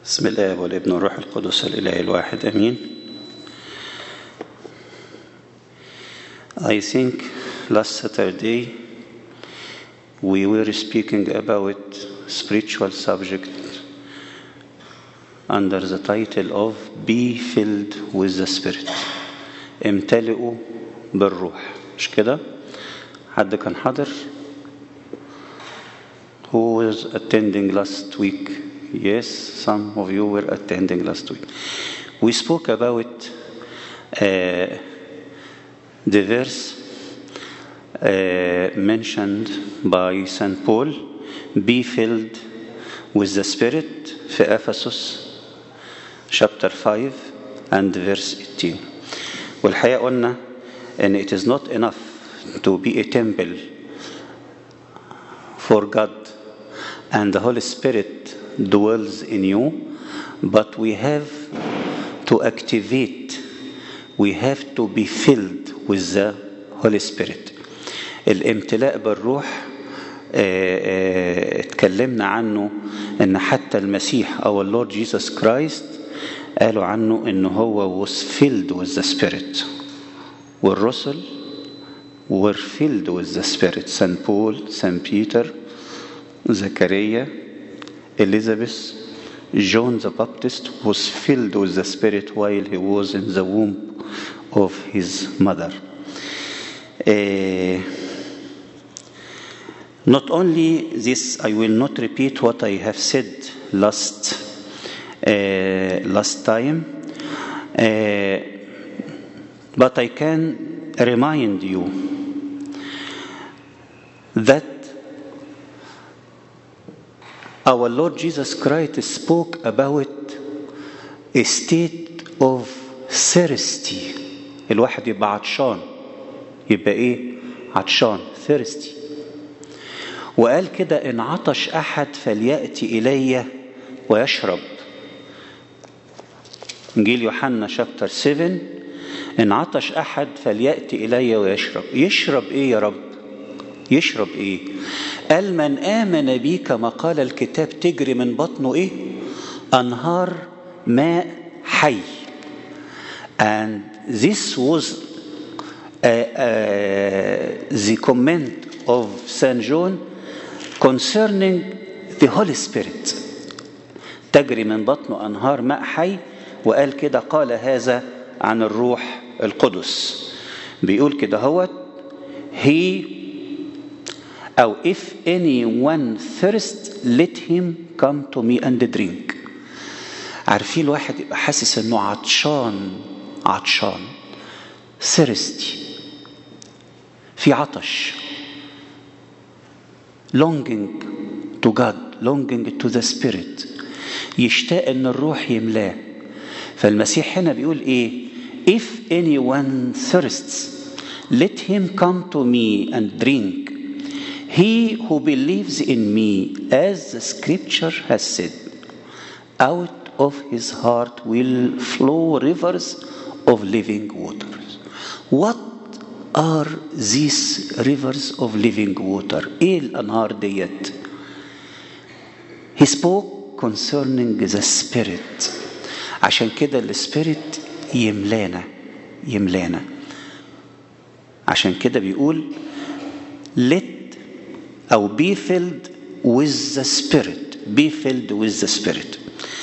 بسم الله والابن والروح القدس الإله الواحد أمين I think last Saturday we were speaking about spiritual subject under the title of Be filled with the Spirit امتلئوا بالروح مش كده حد كان حاضر who was attending last week yes some of you were attending last week we spoke about uh, the verse uh, mentioned by St. Paul be filled with the Spirit في Ephesus chapter 5 and verse 18 والحقيقة قلنا and it is not enough to be a temple for God and the Holy Spirit dwells in you but we have to activate we have to be filled with the Holy Spirit الامتلاء بالروح اتكلمنا عنه ان حتى المسيح او اللورد جيسس كرايست قالوا عنه ان هو was filled with the spirit والرسل were filled with the spirit St. Paul, St. Peter, زكريا Elizabeth John the Baptist was filled with the spirit while he was in the womb of his mother uh, not only this I will not repeat what I have said last uh, last time uh, but I can remind you that our Lord Jesus Christ spoke about a state of thirsty الواحد يبقى عطشان يبقى ايه عطشان thirsty وقال كده ان عطش احد فلياتي الي ويشرب انجيل يوحنا شابتر 7 ان عطش احد فلياتي الي ويشرب يشرب ايه يا رب يشرب ايه قال من امن بي كما قال الكتاب تجري من بطنه ايه انهار ماء حي and this was uh, uh, the comment of Saint John concerning the Holy Spirit تجري من بطنه انهار ماء حي وقال كده قال هذا عن الروح القدس بيقول كده هو he أو if anyone thirst let him come to me and drink عارفين الواحد يبقى حاسس انه عطشان عطشان thirsty في عطش longing to God longing to the spirit يشتاق ان الروح يملاه فالمسيح هنا بيقول ايه if anyone thirsts let him come to me and drink he who believes in me as the scripture has said out of his heart will flow rivers of living waters what are these rivers of living water ايه الانهار ديت he spoke concerning the spirit عشان كده السبيريت يملانا يملانا عشان كده بيقول let أو be filled with the spirit be filled with the spirit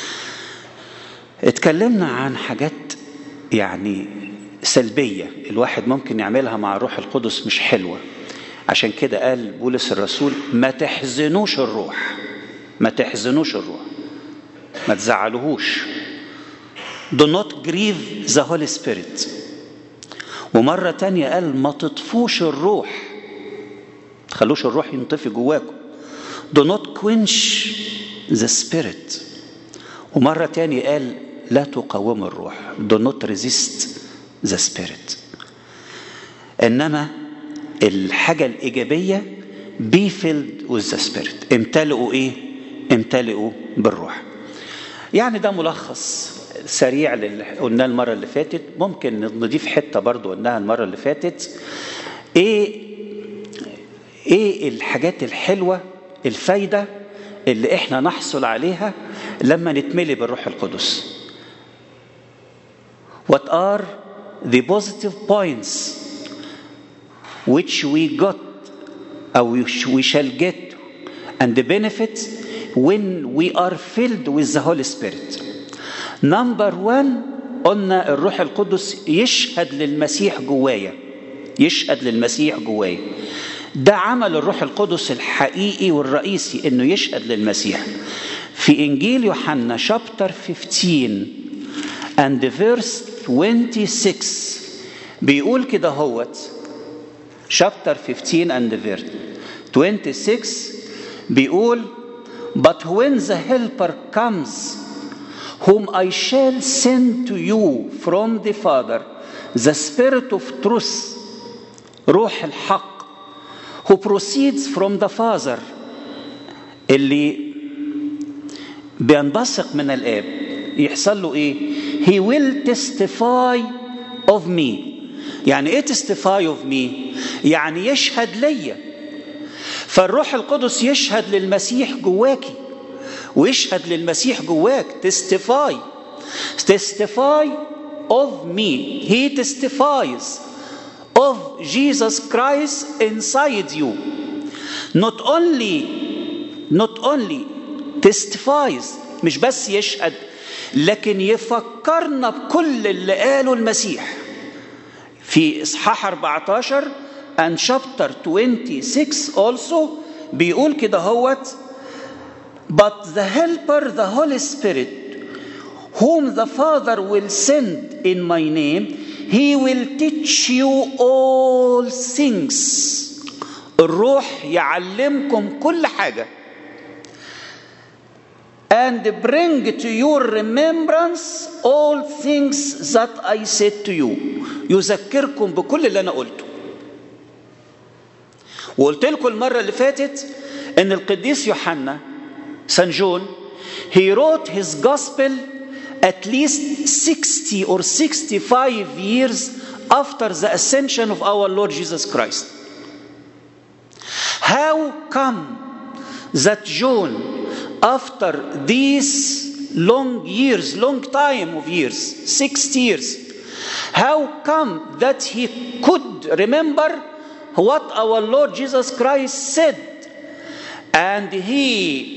اتكلمنا عن حاجات يعني سلبية الواحد ممكن يعملها مع الروح القدس مش حلوة عشان كده قال بولس الرسول ما تحزنوش الروح ما تحزنوش الروح ما تزعلوهوش do not grieve the Holy Spirit ومرة تانية قال ما تطفوش الروح تخلوش الروح ينطفي جواكم do not quench the spirit ومرة تانية قال لا تقاوموا الروح do not resist the spirit إنما الحاجة الإيجابية be filled with the spirit امتلئوا إيه؟ امتلئوا بالروح يعني ده ملخص سريع اللي قلناه المرة اللي فاتت ممكن نضيف حتة برضو قلناها المرة اللي فاتت ايه ايه الحاجات الحلوة الفايدة اللي احنا نحصل عليها لما نتملي بالروح القدس What are the positive points which we got or we shall get and the benefits when we are filled with the Holy Spirit Number one قلنا الروح القدس يشهد للمسيح جوايا يشهد للمسيح جوايا ده عمل الروح القدس الحقيقي والرئيسي انه يشهد للمسيح في انجيل يوحنا شابتر 15 and verse 26 بيقول كده هوت شابتر 15 and verse 26 بيقول but when the helper comes whom I shall send to you from the Father the spirit of truth روح الحق who proceeds from the Father اللي بينبثق من الآب يحصل له إيه؟ He will testify of me يعني إيه testify of me؟ يعني يشهد ليا فالروح القدس يشهد للمسيح جواكي ويشهد للمسيح جواك testify testify of me he testifies of Jesus Christ inside you not only not only testifies مش بس يشهد لكن يفكرنا بكل اللي قاله المسيح في اصحاح 14 and chapter 26 also بيقول كده هوت but the helper the Holy Spirit whom the Father will send in my name he will teach you all things الروح يعلمكم كل حاجة and bring to your remembrance all things that I said to you يذكركم بكل اللي أنا قلته وقلت لكم المرة اللي فاتت إن القديس يوحنا St. John, he wrote his gospel at least 60 or 65 years after the ascension of our Lord Jesus Christ. How come that John, after these long years, long time of years, 60 years, how come that he could remember what our Lord Jesus Christ said and he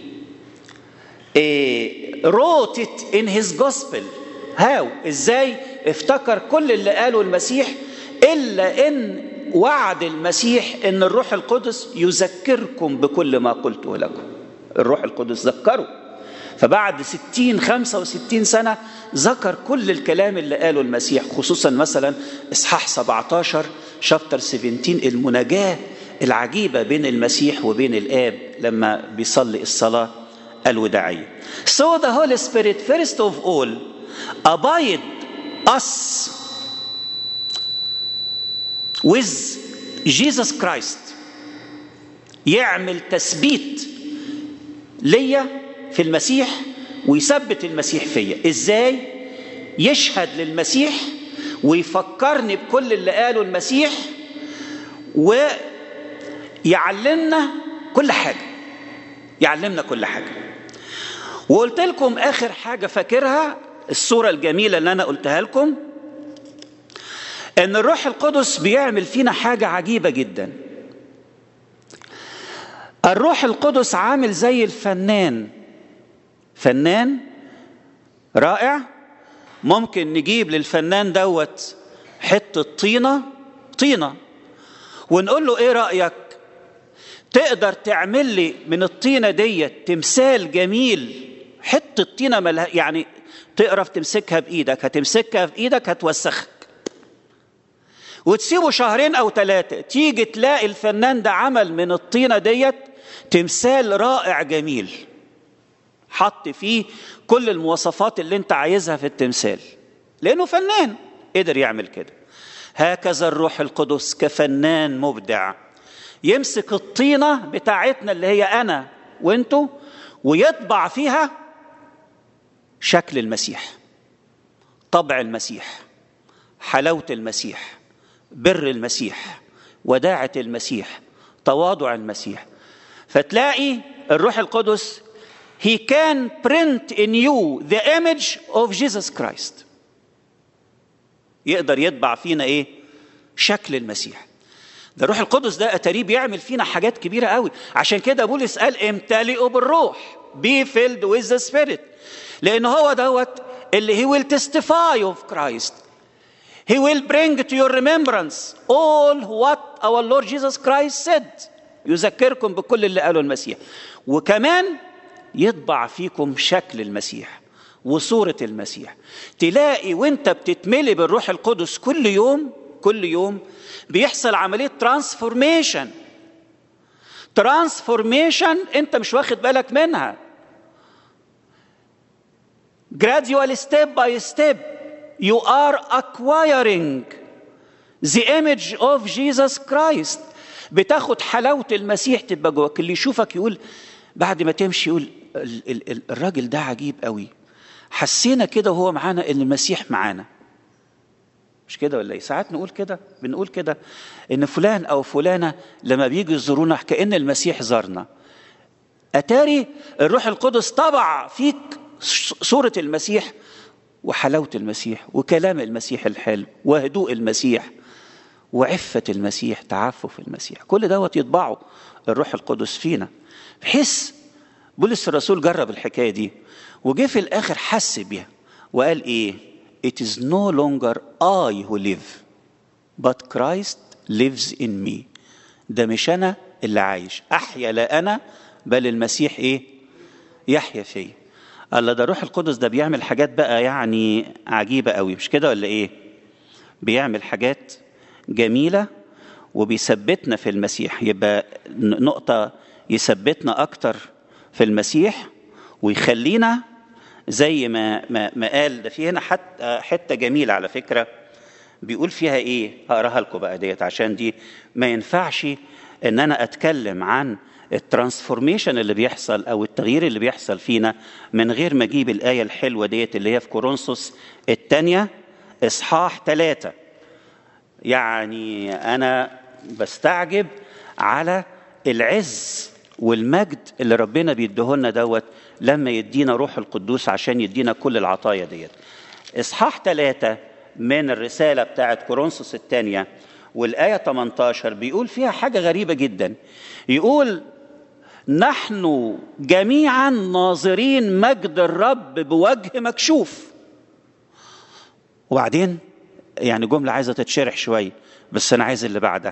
wrote it in his gospel how ازاي افتكر كل اللي قاله المسيح الا ان وعد المسيح ان الروح القدس يذكركم بكل ما قلته لكم الروح القدس ذكره فبعد ستين خمسة وستين سنة ذكر كل الكلام اللي قاله المسيح خصوصا مثلا إصحاح 17 شابتر 17 المناجاة العجيبة بين المسيح وبين الآب لما بيصلي الصلاة الوداعية. So the Holy Spirit first of all abide us with Jesus Christ يعمل تثبيت ليا في المسيح ويثبت المسيح فيا ازاي يشهد للمسيح ويفكرني بكل اللي قاله المسيح ويعلمنا كل حاجه يعلمنا كل حاجه وقلت لكم اخر حاجه فاكرها الصوره الجميله اللي انا قلتها لكم ان الروح القدس بيعمل فينا حاجه عجيبه جدا الروح القدس عامل زي الفنان فنان رائع ممكن نجيب للفنان دوت حته طينه طينه ونقول له ايه رايك تقدر تعمل لي من الطينه ديت تمثال جميل حته طينه ملها يعني تقرف تمسكها بايدك هتمسكها بايدك هتوسخك وتسيبه شهرين او ثلاثه تيجي تلاقي الفنان ده عمل من الطينه ديت تمثال رائع جميل حط فيه كل المواصفات اللي انت عايزها في التمثال لانه فنان قدر يعمل كده هكذا الروح القدس كفنان مبدع يمسك الطينه بتاعتنا اللي هي انا وانتو ويطبع فيها شكل المسيح طبع المسيح حلاوه المسيح بر المسيح وداعه المسيح تواضع المسيح فتلاقي الروح القدس he can print in you the image of Jesus Christ يقدر يطبع فينا ايه شكل المسيح ده الروح القدس ده اتاريه بيعمل فينا حاجات كبيره قوي عشان كده بولس قال امتلئوا بالروح be filled with the spirit لان هو دوت اللي he will testify of Christ he will bring to your remembrance all what our Lord Jesus Christ said يذكركم بكل اللي قاله المسيح وكمان يطبع فيكم شكل المسيح وصورة المسيح تلاقي وانت بتتملي بالروح القدس كل يوم كل يوم بيحصل عملية ترانسفورميشن ترانسفورميشن انت مش واخد بالك منها gradual step by step you are acquiring the image of Jesus Christ بتاخد حلاوة المسيح تبقى جواك اللي يشوفك يقول بعد ما تمشي يقول الراجل ده عجيب قوي حسينا كده وهو معانا ان المسيح معانا مش كده ولا ايه ساعات نقول كده بنقول كده ان فلان او فلانه لما بيجوا يزورونا كان المسيح زارنا اتاري الروح القدس طبع فيك صوره المسيح وحلاوه المسيح وكلام المسيح الحلو وهدوء المسيح وعفه المسيح تعفف المسيح كل دوت يطبعه الروح القدس فينا بحيث بولس الرسول جرب الحكايه دي وجه في الاخر حس بيها وقال ايه it is no longer I who live but Christ lives in me ده مش انا اللي عايش احيا لا انا بل المسيح ايه يحيا فيا الله ده روح القدس ده بيعمل حاجات بقى يعني عجيبه قوي مش كده ولا ايه بيعمل حاجات جميله وبيثبتنا في المسيح يبقى نقطه يثبتنا اكتر في المسيح ويخلينا زي ما ما, ما قال ده في هنا حتى حته جميله على فكره بيقول فيها ايه هقراها لكم بقى ديت عشان دي ما ينفعش ان انا اتكلم عن الترانسفورميشن اللي بيحصل او التغيير اللي بيحصل فينا من غير ما اجيب الايه الحلوه ديت اللي هي في كورنثوس الثانيه اصحاح ثلاثه يعني انا بستعجب على العز والمجد اللي ربنا بيديهولنا دوت لما يدينا روح القدوس عشان يدينا كل العطايا ديت اصحاح ثلاثة من الرسالة بتاعت كورنثوس الثانية والآية 18 بيقول فيها حاجة غريبة جدا يقول نحن جميعا ناظرين مجد الرب بوجه مكشوف وبعدين يعني جملة عايزة تتشرح شوية بس أنا عايز اللي بعدها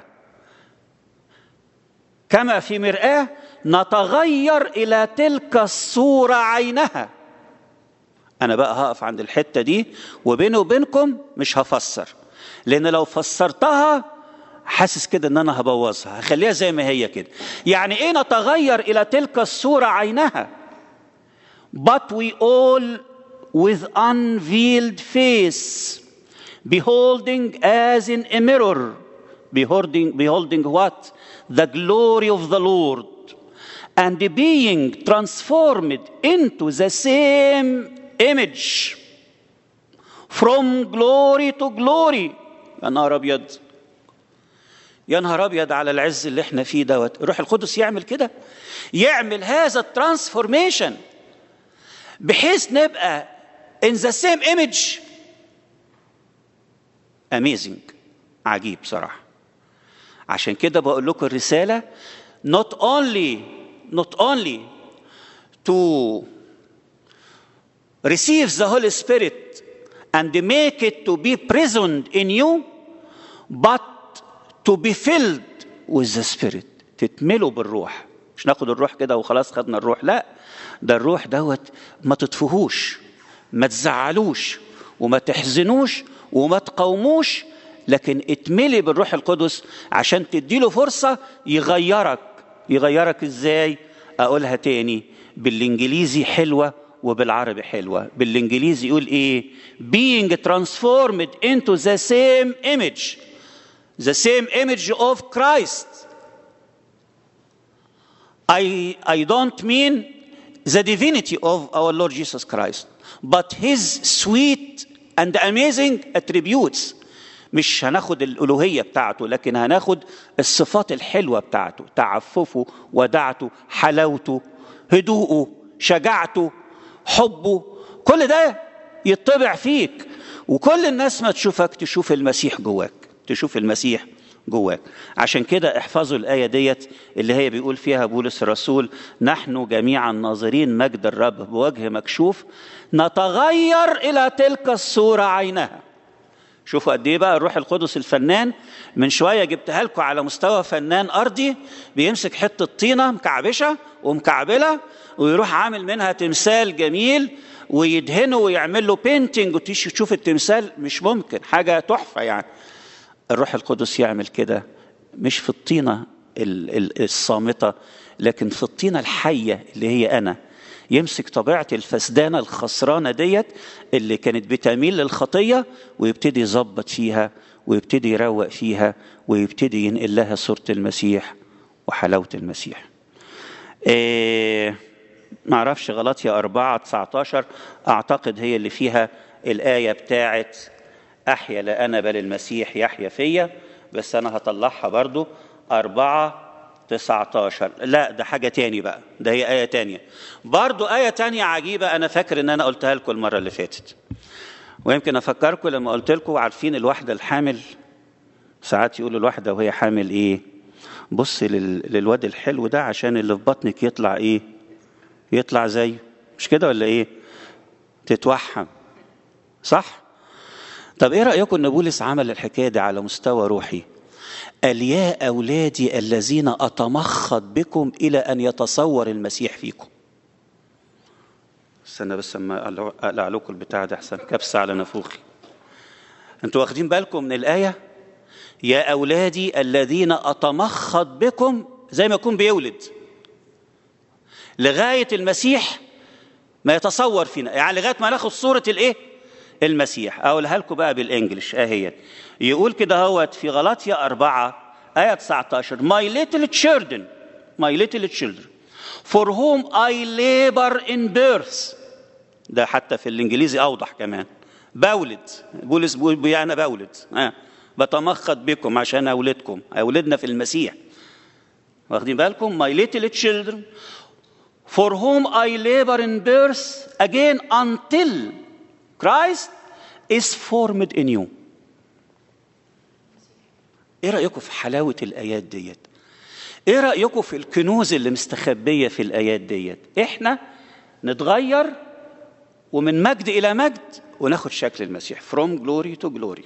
كما في مرآة نتغير إلى تلك الصورة عينها أنا بقى هقف عند الحتة دي وبيني وبينكم مش هفسر لأن لو فسرتها حاسس كده ان انا هبوظها هخليها زي ما هي كده يعني ايه نتغير الى تلك الصورة عينها but we all with unveiled face beholding as in a mirror beholding beholding what the glory of the Lord and being transformed into the same image from glory to glory يا نهار ابيض يا نهار ابيض على العز اللي احنا فيه دوت الروح القدس يعمل كده يعمل هذا الترانسفورميشن بحيث نبقى in the same image amazing عجيب صراحه عشان كده بقول لكم الرساله not only not only to receive the Holy Spirit and make it to be present in you but to be filled with the Spirit تتملوا بالروح مش ناخد الروح كده وخلاص خدنا الروح لا ده الروح دوت ما تطفهوش ما تزعلوش وما تحزنوش وما تقاوموش لكن اتملي بالروح القدس عشان تديله فرصة يغيرك يغيرك ازاي اقولها تاني بالانجليزي حلوة وبالعربي حلوة بالانجليزي يقول ايه being transformed into the same image the same image of Christ I, I don't mean the divinity of our Lord Jesus Christ but his sweet and amazing attributes مش هناخد الألوهية بتاعته لكن هناخد الصفات الحلوة بتاعته تعففه ودعته حلاوته هدوءه شجاعته حبه كل ده يطبع فيك وكل الناس ما تشوفك تشوف المسيح جواك تشوف المسيح جواك عشان كده احفظوا الآية ديت اللي هي بيقول فيها بولس الرسول نحن جميعا ناظرين مجد الرب بوجه مكشوف نتغير إلى تلك الصورة عينها شوفوا قد ايه بقى الروح القدس الفنان من شويه جبتها لكم على مستوى فنان ارضي بيمسك حته طينه مكعبشه ومكعبله ويروح عامل منها تمثال جميل ويدهنه ويعمل له بينتنج وتشوف التمثال مش ممكن حاجه تحفه يعني الروح القدس يعمل كده مش في الطينه الصامته لكن في الطينه الحيه اللي هي انا يمسك طبيعتي الفسدانه الخسرانه ديت اللي كانت بتميل للخطيه ويبتدي يظبط فيها ويبتدي يروق فيها ويبتدي ينقل لها صوره المسيح وحلاوه المسيح. إيه ما اعرفش غلطية 4 19 اعتقد هي اللي فيها الايه بتاعت احيا لا انا بل المسيح يحيا فيا بس انا هطلعها برضو أربعة 19 لا ده حاجة تاني بقى ده هي آية تانية برضو آية تانية عجيبة أنا فاكر إن أنا قلتها لكم المرة اللي فاتت ويمكن أفكركم لما قلت لكم عارفين الواحدة الحامل ساعات يقولوا الواحدة وهي حامل إيه بص للواد الحلو ده عشان اللي في بطنك يطلع إيه يطلع زيه مش كده ولا إيه تتوحم صح طب ايه رايكم ان بولس عمل الحكايه دي على مستوى روحي قال يا اولادي الذين اتمخض بكم الى ان يتصور المسيح فيكم استنى بس اما اقلع لكم البتاع ده احسن كبسه على نافوخي انتوا واخدين بالكم من الايه يا اولادي الذين اتمخض بكم زي ما يكون بيولد لغايه المسيح ما يتصور فينا يعني لغايه ما ناخد صوره الايه المسيح اقولها لكم بقى بالانجلش اهي يقول كده هوت في غلاطيا أربعة آية 19 My little children My little children for whom I labor in birth ده حتى في الانجليزي اوضح كمان بولد بولس بيقول انا بولد آه. بتمخض بكم عشان اولدكم اولدنا في المسيح واخدين بالكم my little children for whom I labor in birth again until Christ is formed in you. ايه رأيكم في حلاوة الآيات ديت؟ ايه رأيكم في الكنوز اللي مستخبية في الآيات ديت؟ احنا نتغير ومن مجد إلى مجد وناخد شكل المسيح from glory to glory.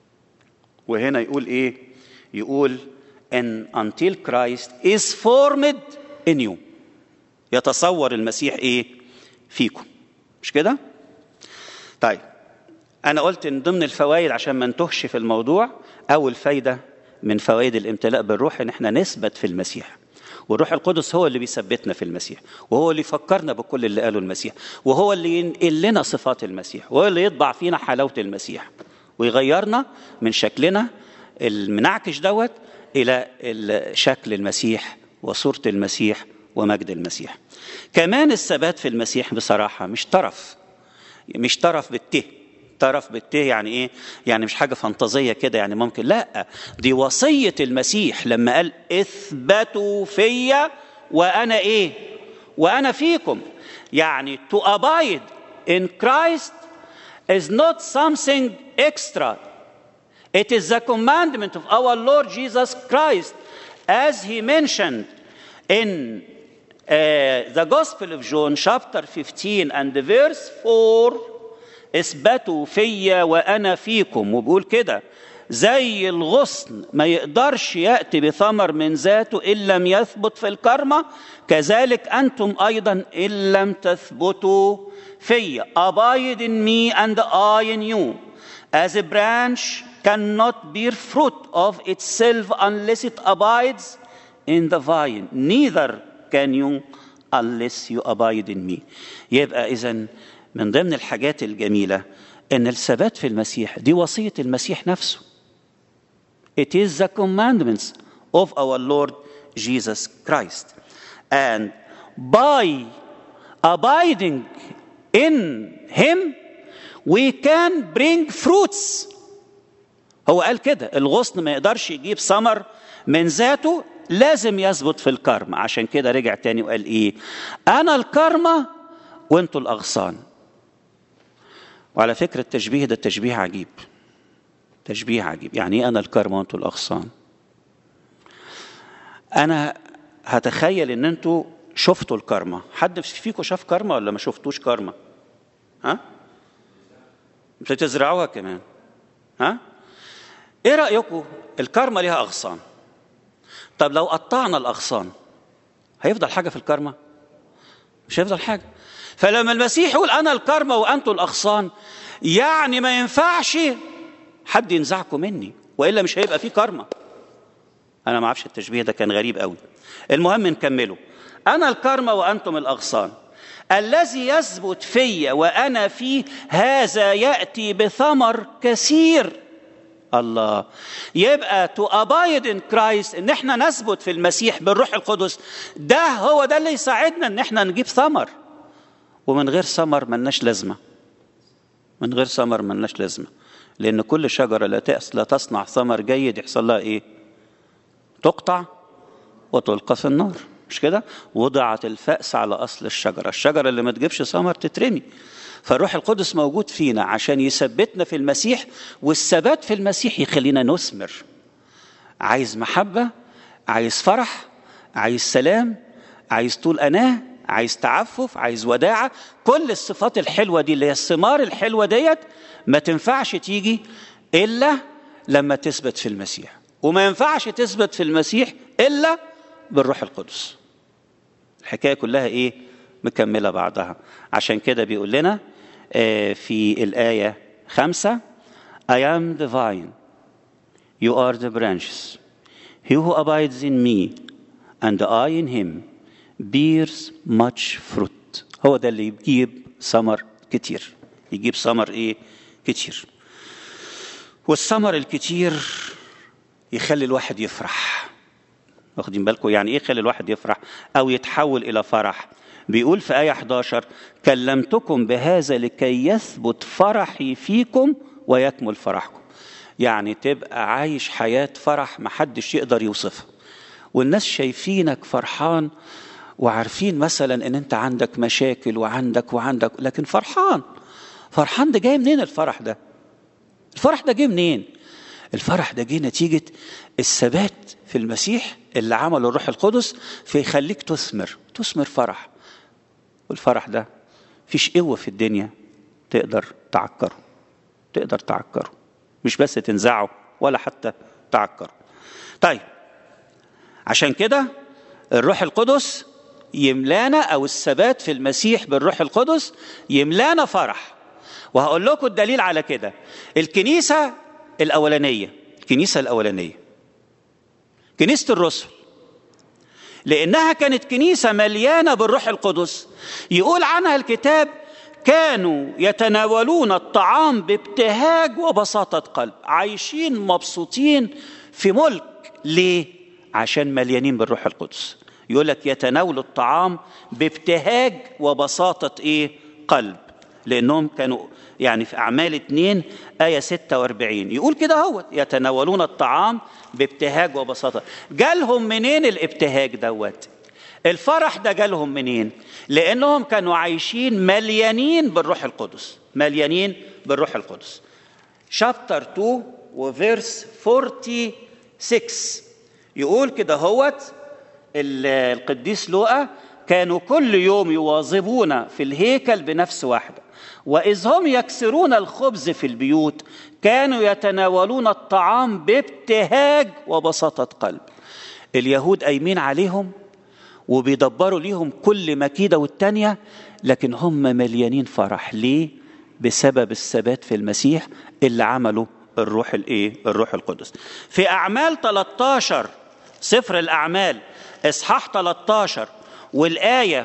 وهنا يقول ايه؟ يقول ان until Christ is formed in you. يتصور المسيح ايه؟ فيكم. مش كده؟ طيب أنا قلت إن ضمن الفوائد عشان ما نتهش في الموضوع أول فايدة من فوائد الامتلاء بالروح إن إحنا نثبت في المسيح والروح القدس هو اللي بيثبتنا في المسيح وهو اللي يفكرنا بكل اللي قاله المسيح وهو اللي ينقل لنا صفات المسيح وهو اللي يطبع فينا حلاوة المسيح ويغيرنا من شكلنا المنعكش دوت إلى شكل المسيح وصورة المسيح ومجد المسيح كمان الثبات في المسيح بصراحة مش طرف مش طرف بالته طرف بالته يعني ايه يعني مش حاجه فانتازيه كده يعني ممكن لا دي وصيه المسيح لما قال اثبتوا فيا وانا ايه وانا فيكم يعني to abide in Christ is not something extra it is the commandment of our Lord Jesus Christ as he mentioned in uh, the Gospel of John, chapter 15 and verse 4 اثبتوا فيا وانا فيكم وبيقول كده زي الغصن ما يقدرش ياتي بثمر من ذاته ان لم يثبت في الكرمه كذلك انتم ايضا ان لم تثبتوا فيا abide in me and I in you as a branch cannot bear fruit of itself unless it abides in the vine neither can you unless you abide in me يبقى إذا من ضمن الحاجات الجميلة أن الثبات في المسيح دي وصية المسيح نفسه It is the commandments of our Lord Jesus Christ and by abiding in him we can bring fruits هو قال كده الغصن ما يقدرش يجيب ثمر من ذاته لازم يثبت في الكرم عشان كده رجع تاني وقال ايه انا الكرمة وانتوا الاغصان وعلى فكرة التشبيه ده تشبيه عجيب تشبيه عجيب يعني ايه انا الكرمة وانتوا الاغصان انا هتخيل ان انتوا شفتوا الكرمة حد فيكم شاف كرمة ولا ما شفتوش كرمة ها بتزرعوها كمان ها ايه رايكم الكرمة ليها اغصان طب لو قطعنا الاغصان هيفضل حاجه في الكرمة مش هيفضل حاجه فلما المسيح يقول انا الكرمة وانتم الاغصان يعني ما ينفعش حد ينزعكم مني والا مش هيبقى في كرمة انا ما اعرفش التشبيه ده كان غريب قوي المهم نكمله انا الكرمة وانتم الاغصان الذي يثبت في وانا فيه هذا ياتي بثمر كثير الله يبقى تو ابايد ان كرايست ان احنا نثبت في المسيح بالروح القدس ده هو ده اللي يساعدنا ان احنا نجيب ثمر ومن غير ثمر ملناش لازمه من غير ثمر ملناش لازمه لان كل شجره لا لا تصنع ثمر جيد يحصل لها ايه تقطع وتلقى في النار مش كده وضعت الفأس على أصل الشجرة الشجرة اللي ما تجيبش ثمر تترمي فالروح القدس موجود فينا عشان يثبتنا في المسيح والثبات في المسيح يخلينا نثمر عايز محبة عايز فرح عايز سلام عايز طول أناه عايز تعفف عايز وداعة كل الصفات الحلوة دي اللي هي الثمار الحلوة ديت ما تنفعش تيجي إلا لما تثبت في المسيح وما ينفعش تثبت في المسيح إلا بالروح القدس الحكايه كلها ايه مكمله بعضها عشان كده بيقول لنا في الايه خمسة I am the vine you are the branches he who abides in me and I in him bears much fruit هو ده اللي يجيب ثمر كتير يجيب ثمر ايه كتير والثمر الكتير يخلي الواحد يفرح واخدين بالكم يعني ايه يخلي الواحد يفرح او يتحول الى فرح بيقول في آية 11 كلمتكم بهذا لكي يثبت فرحي فيكم ويكمل فرحكم يعني تبقى عايش حياة فرح محدش يقدر يوصفها والناس شايفينك فرحان وعارفين مثلا ان انت عندك مشاكل وعندك وعندك لكن فرحان فرحان ده جاي منين الفرح ده الفرح ده جه منين الفرح ده جه نتيجة الثبات في المسيح اللي عمله الروح القدس فيخليك تثمر تثمر فرح والفرح ده فيش قوة في الدنيا تقدر تعكره تقدر تعكره مش بس تنزعه ولا حتى تعكره طيب عشان كده الروح القدس يملانا او الثبات في المسيح بالروح القدس يملانا فرح وهقول لكم الدليل على كده الكنيسه الاولانيه الكنيسه الاولانيه كنيسه الرسل لانها كانت كنيسه مليانه بالروح القدس يقول عنها الكتاب كانوا يتناولون الطعام بابتهاج وبساطه قلب عايشين مبسوطين في ملك ليه عشان مليانين بالروح القدس يقول لك يتناولوا الطعام بابتهاج وبساطه ايه قلب لانهم كانوا يعني في اعمال اتنين ايه 46 يقول كده هو يتناولون الطعام بابتهاج وبساطه جالهم منين الابتهاج دوت الفرح ده جالهم منين لانهم كانوا عايشين مليانين بالروح القدس مليانين بالروح القدس شابتر 2 وفيرس 46 يقول كده هوت القديس لوقا كانوا كل يوم يواظبون في الهيكل بنفس واحده واذ هم يكسرون الخبز في البيوت كانوا يتناولون الطعام بابتهاج وبساطه قلب اليهود قايمين عليهم وبيدبروا ليهم كل مكيده والتانيه لكن هم مليانين فرح ليه بسبب الثبات في المسيح اللي عمله الروح الايه الروح القدس في اعمال 13 سفر الاعمال اصحاح 13 والايه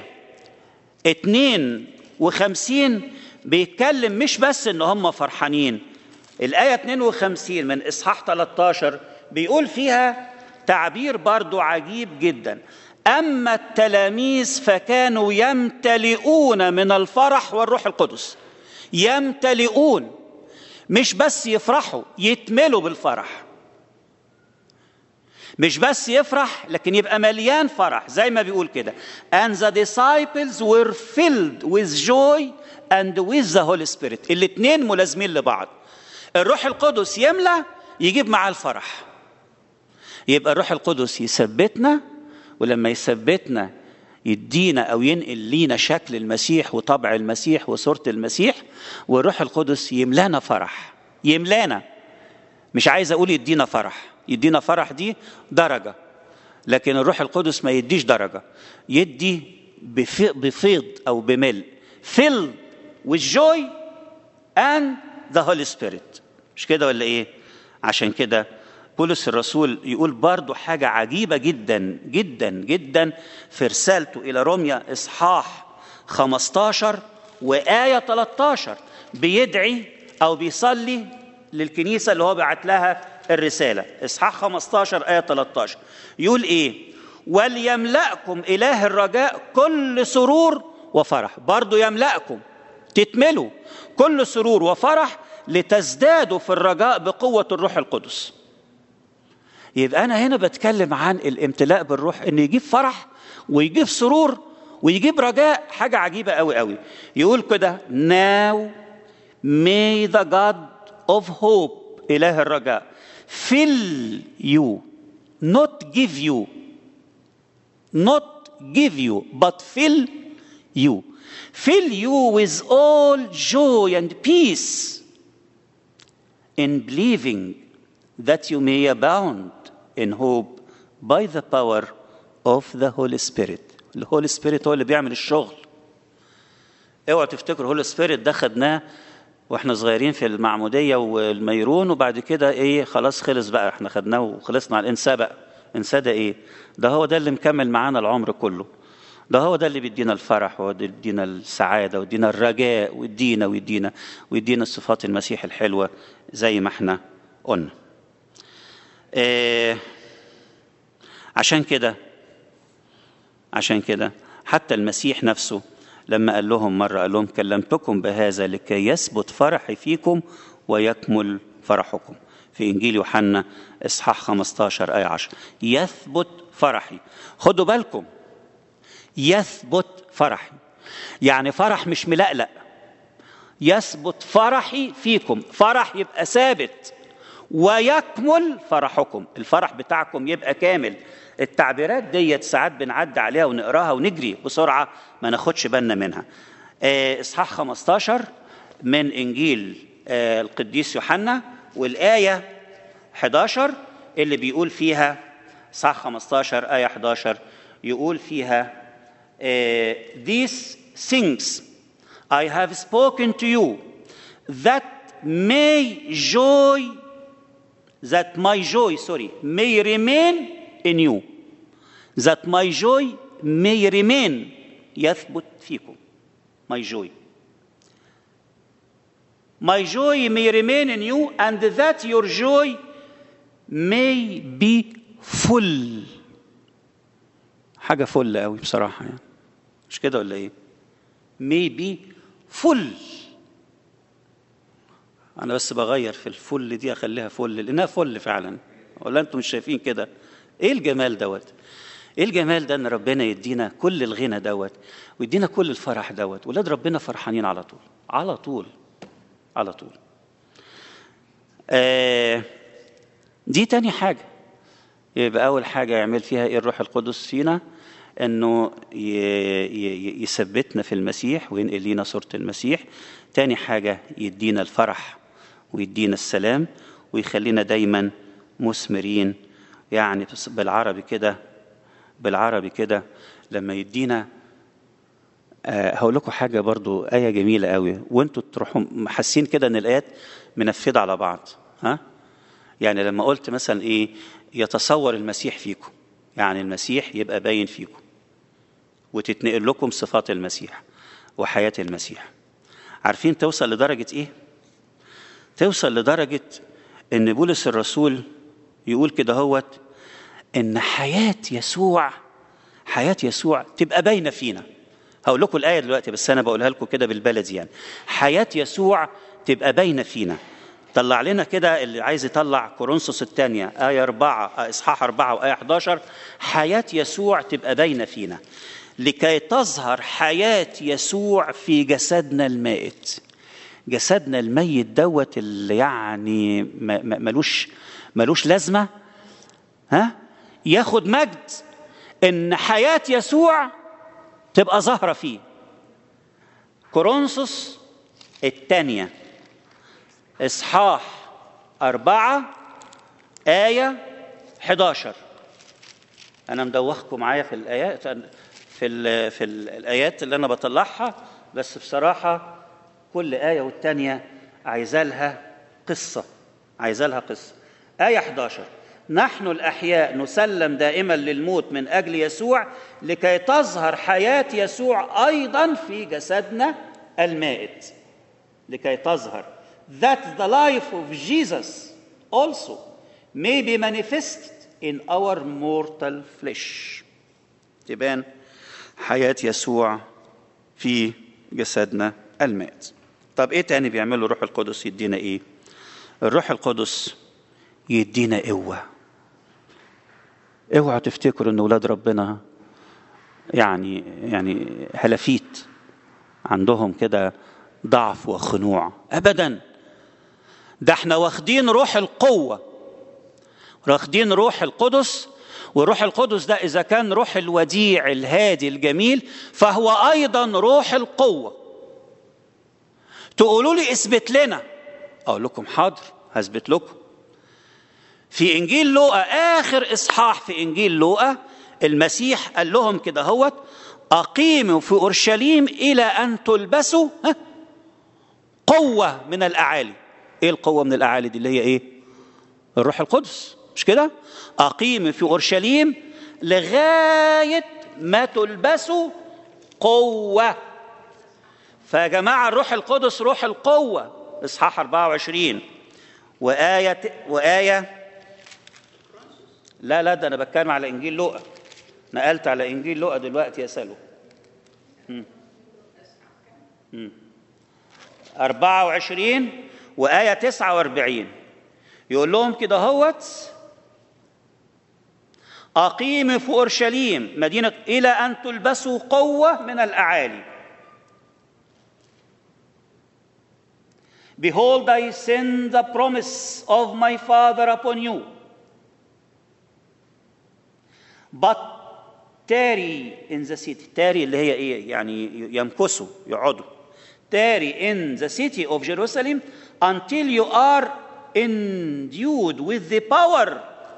52 بيتكلم مش بس ان هم فرحانين الايه 52 من اصحاح 13 بيقول فيها تعبير برضو عجيب جدا اما التلاميذ فكانوا يمتلئون من الفرح والروح القدس يمتلئون مش بس يفرحوا يتملوا بالفرح مش بس يفرح لكن يبقى مليان فرح زي ما بيقول كده and the disciples were filled with joy and with the Holy Spirit الاثنين ملازمين لبعض الروح القدس يملى يجيب معاه الفرح يبقى الروح القدس يثبتنا ولما يثبتنا يدينا او ينقل لينا شكل المسيح وطبع المسيح وصوره المسيح والروح القدس يملانا فرح يملانا مش عايز اقول يدينا فرح يدينا فرح دي درجه لكن الروح القدس ما يديش درجه يدي بفيض او بملء filled with joy and the Holy Spirit مش كده ولا ايه عشان كده بولس الرسول يقول برضو حاجة عجيبة جدا جدا جدا في رسالته إلى روميا إصحاح 15 وآية 13 بيدعي أو بيصلي للكنيسة اللي هو بعت لها الرسالة إصحاح 15 آية 13 يقول إيه وليملأكم إله الرجاء كل سرور وفرح برضو يملأكم تتملوا كل سرور وفرح لتزدادوا في الرجاء بقوة الروح القدس يبقى أنا هنا بتكلم عن الامتلاء بالروح إن يجيب فرح ويجيب سرور ويجيب رجاء حاجة عجيبة قوي قوي يقول كده now may the God of hope إله الرجاء fill you not give you not give you but fill you fill you with all joy and peace in believing that you may abound in hope by the power of the Holy Spirit. The Holy Spirit هو اللي بيعمل الشغل. اوعوا تفتكروا هولي سبيريت ده خدناه واحنا صغيرين في المعموديه والميرون وبعد كده ايه خلاص خلص بقى احنا خدناه وخلصنا على الانسى بقى انسى ده ايه؟ ده هو ده اللي مكمل معانا العمر كله. ده هو ده اللي بيدينا الفرح ويدينا السعاده ويدينا الرجاء ويدينا ويدينا ويدينا صفات المسيح الحلوه زي ما احنا قلنا. آه عشان كده عشان كده حتى المسيح نفسه لما قال لهم مرة قال لهم كلمتكم بهذا لكي يثبت فرحي فيكم ويكمل فرحكم في إنجيل يوحنا إصحاح 15 آية 10 يثبت فرحي خدوا بالكم يثبت فرحي يعني فرح مش ملقلق يثبت فرحي فيكم فرح يبقى ثابت ويكمل فرحكم الفرح بتاعكم يبقى كامل التعبيرات ديت ساعات بنعدي عليها ونقراها ونجري بسرعة ما ناخدش بالنا منها إصحاح 15 من إنجيل القديس يوحنا والآية 11 اللي بيقول فيها إصحاح 15 آية 11 يقول فيها These things I have spoken to you that may joy that my joy, sorry, may remain in you. That my joy may remain يثبت فيكم. My joy. My joy may remain in you and that your joy may be full. حاجة فل قوي بصراحة يعني. مش كده ولا ايه؟ may be full. انا بس بغير في الفل دي اخليها فل لانها فل فعلا ولا انتم مش شايفين كده ايه الجمال دوت ايه الجمال ده ان ربنا يدينا كل الغنى دوت ويدينا كل الفرح دوت ولاد ربنا فرحانين على طول على طول على طول آه دي تاني حاجة يبقى أول حاجة يعمل فيها إيه الروح القدس فينا إنه يثبتنا في المسيح وينقل لينا صورة المسيح تاني حاجة يدينا الفرح ويدينا السلام ويخلينا دايما مثمرين يعني بالعربي كده بالعربي كده لما يدينا أه هقول لكم حاجه برضو ايه جميله قوي وانتوا تروحوا حاسين كده ان الايات منفذه على بعض ها يعني لما قلت مثلا ايه يتصور المسيح فيكم يعني المسيح يبقى باين فيكم وتتنقل لكم صفات المسيح وحياه المسيح عارفين توصل لدرجه ايه توصل لدرجه ان بولس الرسول يقول كده هوت ان حياه يسوع حياه يسوع تبقى باينه فينا هقول لكم الايه دلوقتي بس انا بقولها لكم كده بالبلدي يعني حياه يسوع تبقى باينه فينا طلع لنا كده اللي عايز يطلع كورنثوس الثانية آية 4 إصحاح 4 وآية 11 حياة يسوع تبقى باينة فينا لكي تظهر حياة يسوع في جسدنا المائت جسدنا الميت دوت اللي يعني ملوش ملوش لازمة ها ياخد مجد إن حياة يسوع تبقى ظاهرة فيه كورنثوس الثانية إصحاح أربعة آية 11 أنا مدوخكم معايا في الآيات في ال في الآيات اللي أنا بطلعها بس بصراحة كل آية والتانية عايزة لها قصة عايزة لها قصة آية 11 نحن الأحياء نسلم دائما للموت من أجل يسوع لكي تظهر حياة يسوع أيضا في جسدنا المائت لكي تظهر that the life of Jesus also may be manifested in our mortal flesh تبان حياة يسوع في جسدنا المائت طب ايه تاني بيعمله الروح القدس يدينا ايه الروح القدس يدينا قوة اوعوا تفتكروا ان ولاد ربنا يعني يعني هلافيت عندهم كده ضعف وخنوع ابدا ده احنا واخدين روح القوة واخدين روح القدس والروح القدس ده إذا كان روح الوديع الهادي الجميل فهو أيضا روح القوة تقولوا لي اثبت لنا أقول لكم حاضر هثبت لكم في إنجيل لوقا آخر إصحاح في إنجيل لوقا المسيح قال لهم كده هوت أقيموا في أورشليم إلى أن تلبسوا قوة من الأعالي إيه القوة من الأعالي دي اللي هي إيه الروح القدس مش كده أقيم في أورشليم لغاية ما تلبسوا قوة فيا جماعة الروح القدس روح القوة إصحاح 24 وآية وآية لا لا ده أنا بتكلم على إنجيل لوقا نقلت على إنجيل لوقا دلوقتي يا سلو 24 وآية 49 يقول لهم كده هوت أقيم في أورشليم مدينة إلى أن تلبسوا قوة من الأعالي Behold, I send the promise of my Father upon you. But tarry in the city. tarry اللي هي إيه؟ يعني يمكثوا يقعدوا. tarry in the city of Jerusalem until you are endued with the power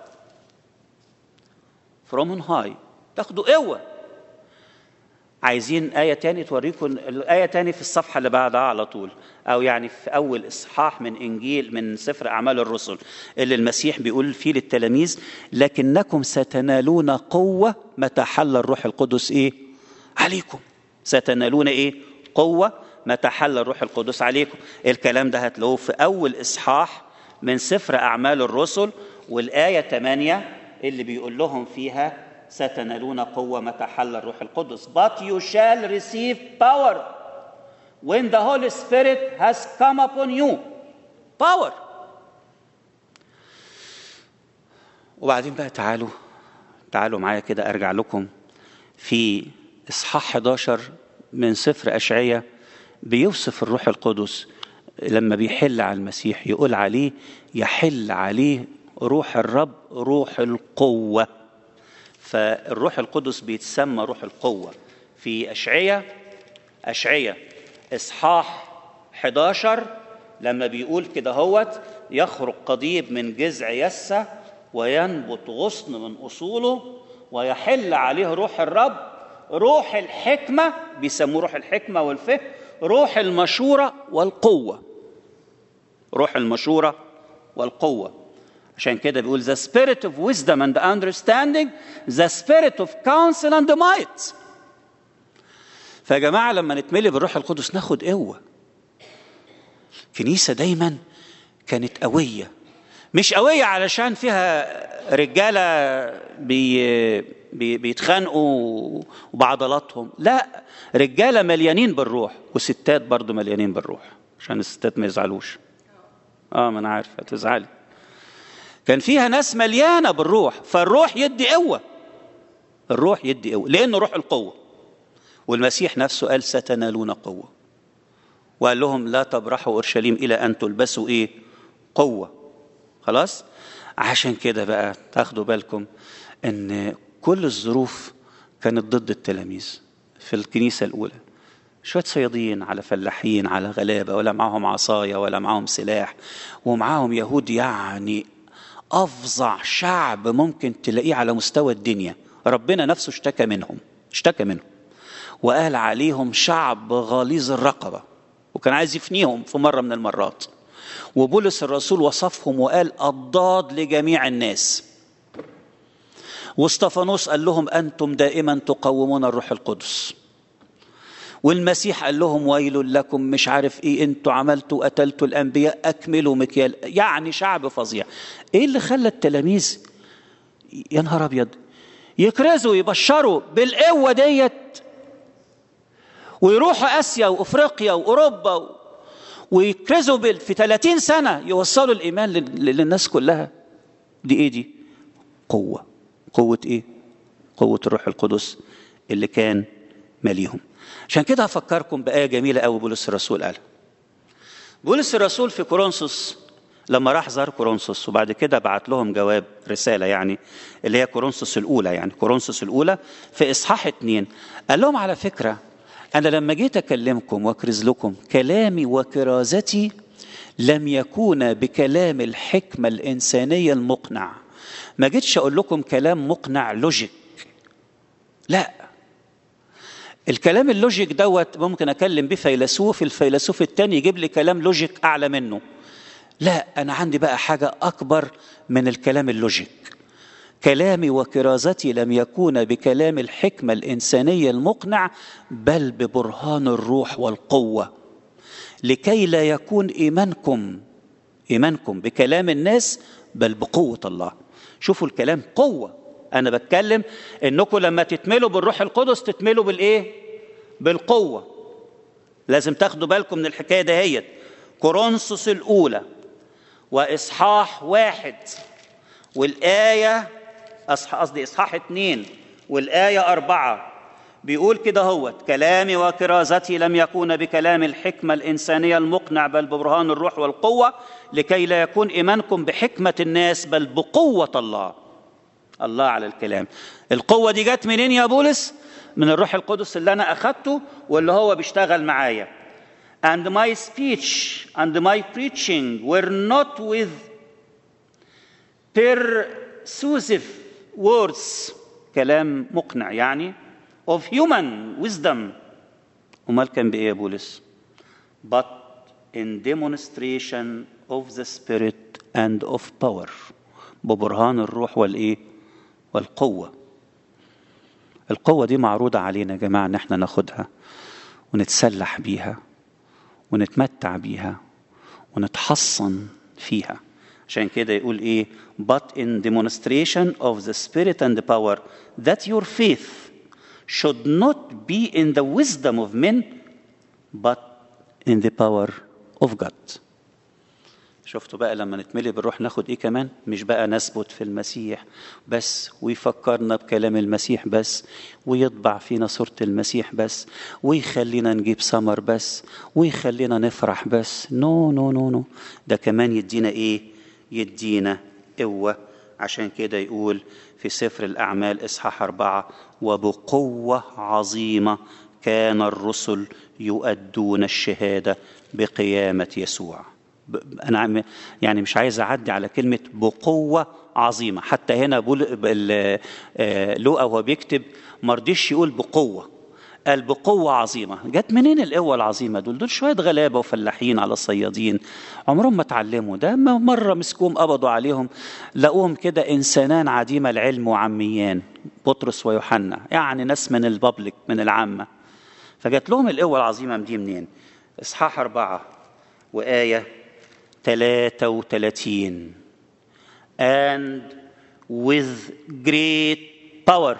from on high تاخدوا قوة عايزين آية تاني توريكم الآية تاني في الصفحة اللي بعدها على طول أو يعني في أول إصحاح من إنجيل من سفر أعمال الرسل اللي المسيح بيقول فيه للتلاميذ لكنكم ستنالون قوة متى حل الروح القدس إيه؟ عليكم ستنالون إيه؟ قوة متى حل الروح القدس عليكم الكلام ده هتلاقوه في أول إصحاح من سفر أعمال الرسل والآية 8 اللي بيقول لهم فيها ستنالون قوة متى حل الروح القدس but you shall receive power when the Holy Spirit has come upon you power وبعدين بقى تعالوا تعالوا معايا كده أرجع لكم في إصحاح 11 من سفر أشعية بيوصف الروح القدس لما بيحل على المسيح يقول عليه يحل عليه روح الرب روح القوة فالروح القدس بيتسمى روح القوة في أشعية أشعية إصحاح 11 لما بيقول كده هوت يخرج قضيب من جذع يسة وينبت غصن من أصوله ويحل عليه روح الرب روح الحكمة بيسموه روح الحكمة والفهم روح المشورة والقوة روح المشورة والقوة عشان كده بيقول the spirit of wisdom and understanding the spirit of counsel and might فيا جماعة لما نتملي بالروح القدس ناخد قوة كنيسة دايما كانت قوية مش قوية علشان فيها رجالة بي بي بيتخانقوا وبعضلاتهم لا رجالة مليانين بالروح وستات برضو مليانين بالروح عشان الستات ما يزعلوش اه ما انا عارف هتزعلي كان فيها ناس مليانه بالروح فالروح يدي قوه الروح يدي قوه لانه روح القوه والمسيح نفسه قال ستنالون قوه وقال لهم لا تبرحوا اورشليم الى ان تلبسوا ايه قوه خلاص عشان كده بقى تاخدوا بالكم ان كل الظروف كانت ضد التلاميذ في الكنيسه الاولى شويه صيادين على فلاحين على غلابه ولا معاهم عصايه ولا معاهم سلاح ومعاهم يهود يعني افظع شعب ممكن تلاقيه على مستوى الدنيا ربنا نفسه اشتكى منهم اشتكى منهم وقال عليهم شعب غليظ الرقبه وكان عايز يفنيهم في مره من المرات وبولس الرسول وصفهم وقال الضاد لجميع الناس واستفانوس قال لهم انتم دائما تقومون الروح القدس والمسيح قال لهم ويل لكم مش عارف ايه انتوا عملتوا قتلتوا الانبياء اكملوا مكيال يعني شعب فظيع ايه اللي خلى التلاميذ يا نهار ابيض يكرزوا يبشروا بالقوه ديت ويروحوا اسيا وافريقيا واوروبا ويكرزوا بال... في 30 سنه يوصلوا الايمان لل... للناس كلها دي ايه دي قوه قوه ايه قوه الروح القدس اللي كان ماليهم عشان كده هفكركم بآية جميلة قوي بولس الرسول قالها بولس الرسول في كورنثوس لما راح زار كورنثوس وبعد كده بعت لهم جواب رسالة يعني اللي هي كورنثوس الأولى يعني كورنثوس الأولى في إصحاح اتنين قال لهم على فكرة أنا لما جيت أكلمكم وأكرز لكم كلامي وكرازتي لم يكون بكلام الحكمة الإنسانية المقنع ما جيتش أقول لكم كلام مقنع لوجيك لا الكلام اللوجيك دوت ممكن اكلم بيه فيلسوف الفيلسوف التاني يجيب لي كلام لوجيك اعلى منه لا انا عندي بقى حاجه اكبر من الكلام اللوجيك كلامي وكرازتي لم يكون بكلام الحكمه الانسانيه المقنع بل ببرهان الروح والقوه لكي لا يكون ايمانكم ايمانكم بكلام الناس بل بقوه الله شوفوا الكلام قوه انا بتكلم انكم لما تتملوا بالروح القدس تتملوا بالايه بالقوه لازم تاخدوا بالكم من الحكايه دهيت كورنثوس الاولى واصحاح واحد والايه قصدي اصحاح اتنين والايه اربعه بيقول كده هوت كلامي وكرازتي لم يكون بكلام الحكمة الإنسانية المقنع بل ببرهان الروح والقوة لكي لا يكون إيمانكم بحكمة الناس بل بقوة الله الله على الكلام القوة دي جت منين يا بولس من الروح القدس اللي أنا أخدته واللي هو بيشتغل معايا and my speech and my preaching were not with persuasive words كلام مقنع يعني of human wisdom امال كان بايه يا بولس but in demonstration of the spirit and of power ببرهان الروح والايه والقوه القوه دي معروضه علينا يا جماعه ان احنا ناخدها ونتسلح بيها ونتمتع بيها ونتحصن فيها عشان كده يقول ايه but in demonstration of the spirit and the power that your faith should not be in the wisdom of men but in the power of God شفتوا بقى لما نتملي بالروح ناخد ايه كمان مش بقى نثبت في المسيح بس ويفكرنا بكلام المسيح بس ويطبع فينا صورة المسيح بس ويخلينا نجيب ثمر بس ويخلينا نفرح بس نو نو نو نو ده كمان يدينا ايه يدينا قوة عشان كده يقول في سفر الأعمال إصحاح أربعة وبقوة عظيمة كان الرسل يؤدون الشهادة بقيامة يسوع انا يعني مش عايز اعدي على كلمه بقوه عظيمه حتى هنا بول لوقا وهو بيكتب ما رضيش يقول بقوه قال بقوة عظيمة جت منين القوة العظيمة دول دول شوية غلابة وفلاحين على الصيادين عمرهم ما اتعلموا ده مرة مسكوهم قبضوا عليهم لقوهم كده إنسانان عديم العلم وعميان بطرس ويوحنا يعني ناس من البابليك من العامة فجت لهم القوة العظيمة دي منين إصحاح أربعة وآية 33 and with great power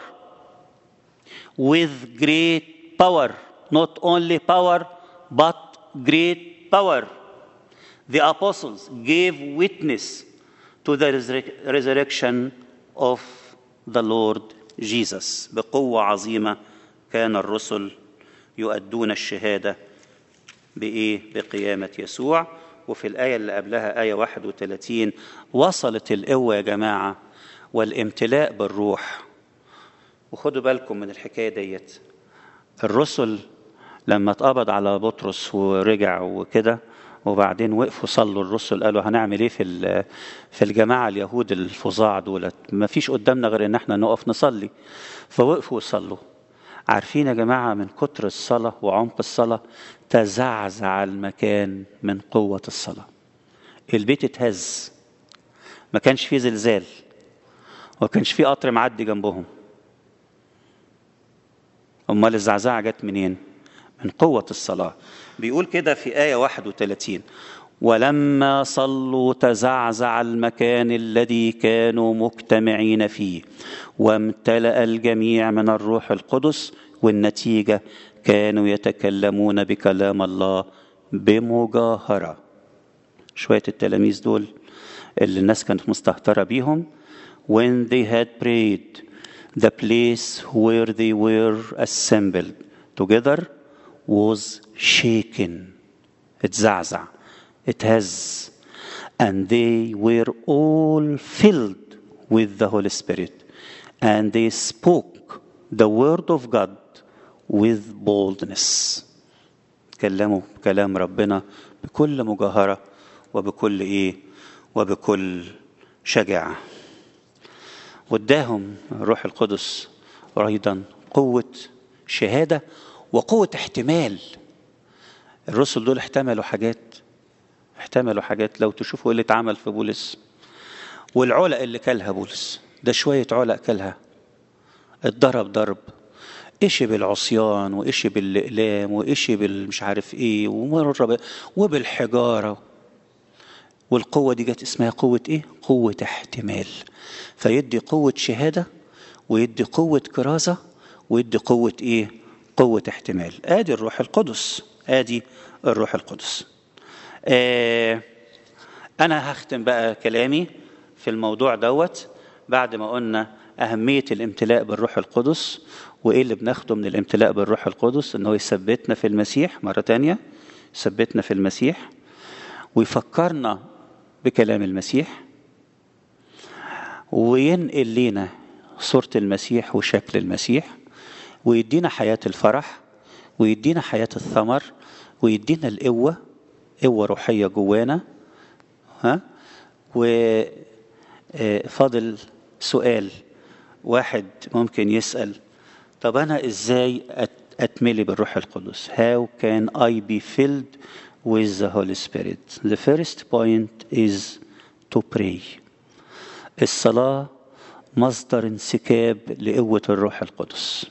with great power not only power but great power the apostles gave witness to the resurrec- resurrection of the Lord Jesus بقوة عظيمة كان الرسل يؤدون الشهادة بإيه؟ بقيامة يسوع وفي الآية اللي قبلها آية 31 وصلت القوة يا جماعة والامتلاء بالروح وخدوا بالكم من الحكاية ديت الرسل لما اتقبض على بطرس ورجع وكده وبعدين وقفوا صلوا الرسل قالوا هنعمل ايه في ال- في الجماعه اليهود الفظاع دولت ما فيش قدامنا غير ان احنا نقف نصلي فوقفوا وصلوا عارفين يا جماعه من كتر الصلاه وعمق الصلاه تزعزع المكان من قوه الصلاه البيت اتهز ما كانش فيه زلزال وما كانش فيه قطر معدي جنبهم امال الزعزعه جت منين من قوه الصلاه بيقول كده في ايه 31 ولما صلوا تزعزع المكان الذي كانوا مجتمعين فيه وامتلا الجميع من الروح القدس والنتيجه كانوا يتكلمون بكلام الله بمجاهره شويه التلاميذ دول اللي الناس كانت مستهتره بيهم when they had prayed the place where they were assembled together was shaken اتزعزع اتهز and they were all filled with the Holy Spirit and they spoke the word of God with boldness تكلموا كلام ربنا بكل مجاهرة وبكل ايه وبكل شجاعة واداهم الروح القدس ايضا قوة شهادة وقوة احتمال الرسل دول احتملوا حاجات احتملوا حاجات لو تشوفوا ايه اللي اتعمل في بولس والعلق اللي كلها بولس ده شوية علق كلها اتضرب ضرب إشي بالعصيان وإشي بالإقلام وإشي بالمش عارف إيه ومرة ب- وبالحجارة والقوة دي جت اسمها قوة إيه؟ قوة احتمال فيدي قوة شهادة ويدي قوة كرازة ويدي قوة إيه؟ قوة احتمال آدي الروح القدس آدي الروح القدس آه أنا هختم بقى كلامي في الموضوع دوت بعد ما قلنا أهمية الامتلاء بالروح القدس وإيه اللي بناخده من الامتلاء بالروح القدس إن هو يثبتنا في المسيح مرة تانية يثبتنا في المسيح ويفكرنا بكلام المسيح وينقل لنا صورة المسيح وشكل المسيح ويدينا حياة الفرح ويدينا حياة الثمر ويدينا القوة قوة روحية جوانا ها وفاضل سؤال واحد ممكن يسأل طب أنا إزاي أت- أتملي بالروح القدس How can I be filled with the Holy Spirit The first point is to pray الصلاة مصدر انسكاب لقوة الروح القدس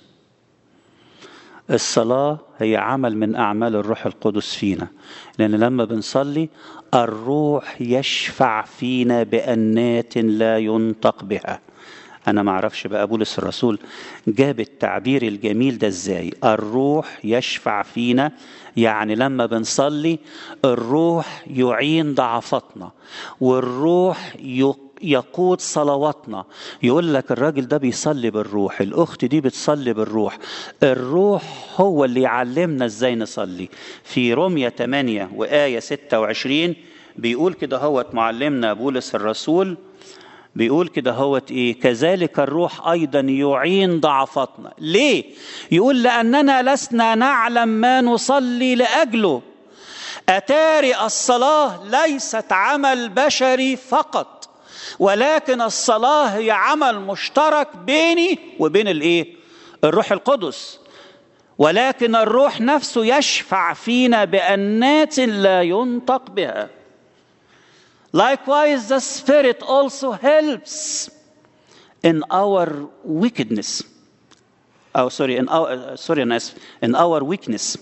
الصلاة هي عمل من أعمال الروح القدس فينا لأن لما بنصلي الروح يشفع فينا بأنات لا ينطق بها أنا ما أعرفش بقى بولس الرسول جاب التعبير الجميل ده إزاي الروح يشفع فينا يعني لما بنصلي الروح يعين ضعفاتنا والروح يق يقود صلواتنا يقول لك الراجل ده بيصلي بالروح الأخت دي بتصلي بالروح الروح هو اللي يعلمنا ازاي نصلي في رومية 8 وآية 26 بيقول كده هوت معلمنا بولس الرسول بيقول كده هوت ايه كذلك الروح ايضا يعين ضعفاتنا ليه يقول لاننا لسنا نعلم ما نصلي لاجله اتاري الصلاه ليست عمل بشري فقط ولكن الصلاه هي عمل مشترك بيني وبين الايه الروح القدس ولكن الروح نفسه يشفع فينا بانات لا ينطق بها Likewise, the Spirit also helps in our wickedness. Oh, sorry, in our uh, sorry, أنا آسف. in our weakness.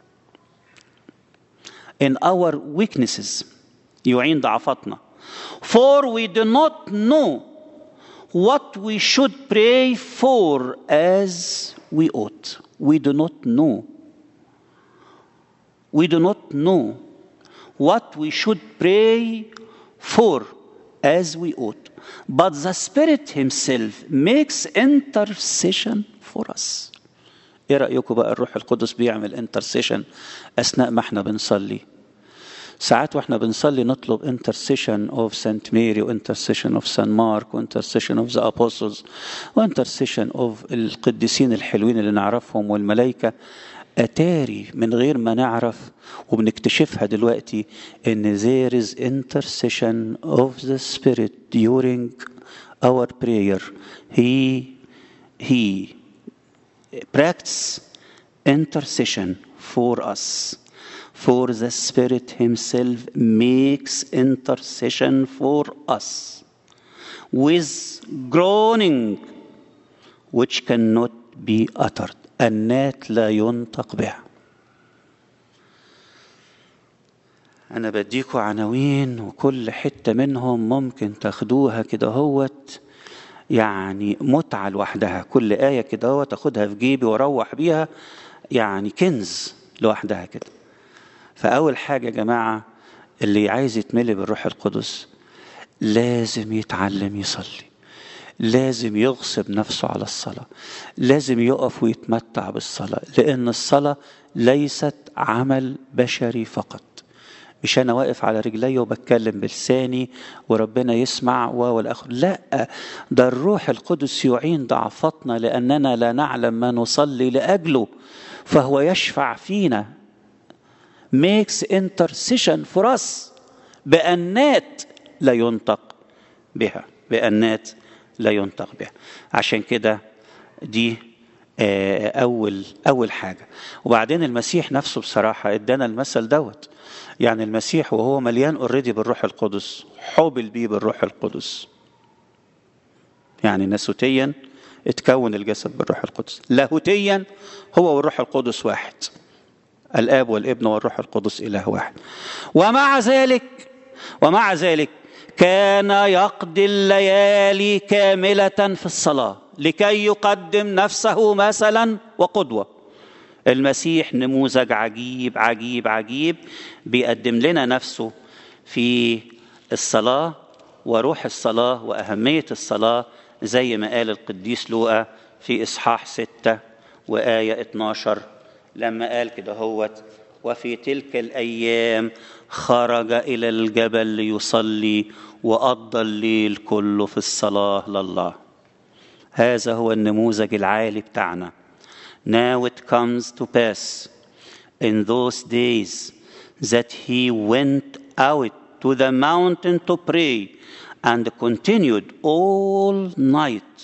In our weaknesses يعين ضعفاتنا. For we do not know what we should pray for as we ought. We do not know. We do not know what we should pray for as we ought. But the Spirit Himself makes intercession for us. ايه رأيكم بقى الروح القدس بيعمل انترسيشن أثناء ما احنا بنصلي ساعات واحنا بنصلي نطلب intercession of Saint Mary و intercession of Saint Mark و intercession of the apostles و intercession of القديسين الحلوين اللي نعرفهم والملائكة أتاري من غير ما نعرف وبنكتشفها دلوقتي إن there is intercession of the Spirit during our prayer he he practice intercession for us for the Spirit Himself makes intercession for us with groaning which cannot be uttered النات لا ينطق بها أنا بديكوا عناوين وكل حتة منهم ممكن تاخدوها كده هوت يعني متعة لوحدها كل آية كده هو تاخدها في جيبي واروح بيها يعني كنز لوحدها كده فأول حاجة يا جماعة اللي عايز يتملي بالروح القدس لازم يتعلم يصلي لازم يغصب نفسه على الصلاة لازم يقف ويتمتع بالصلاة لأن الصلاة ليست عمل بشري فقط مش أنا واقف على رجلي وبتكلم بلساني وربنا يسمع والآخر لا ده الروح القدس يعين ضعفتنا لأننا لا نعلم ما نصلي لأجله فهو يشفع فينا makes intercession for us بأنات لا ينطق بها بأنات لا ينطق بها عشان كده دي أول أول حاجة وبعدين المسيح نفسه بصراحة ادانا المثل دوت يعني المسيح وهو مليان اوريدي بالروح القدس حوبل بيه بالروح القدس يعني ناسوتيا اتكون الجسد بالروح القدس لاهوتيا هو والروح القدس واحد الاب والابن والروح القدس اله واحد ومع ذلك ومع ذلك كان يقضي الليالي كامله في الصلاه لكي يقدم نفسه مثلا وقدوه المسيح نموذج عجيب عجيب عجيب بيقدم لنا نفسه في الصلاه وروح الصلاه واهميه الصلاه زي ما قال القديس لوقا في اصحاح ستة وايه 12 لما قال كده هوت وفي تلك الايام خرج الى الجبل ليصلي وقضى الليل كله في الصلاه لله هذا هو النموذج العالي بتاعنا Now it comes to pass in those days that he went out to the mountain to pray and continued all night.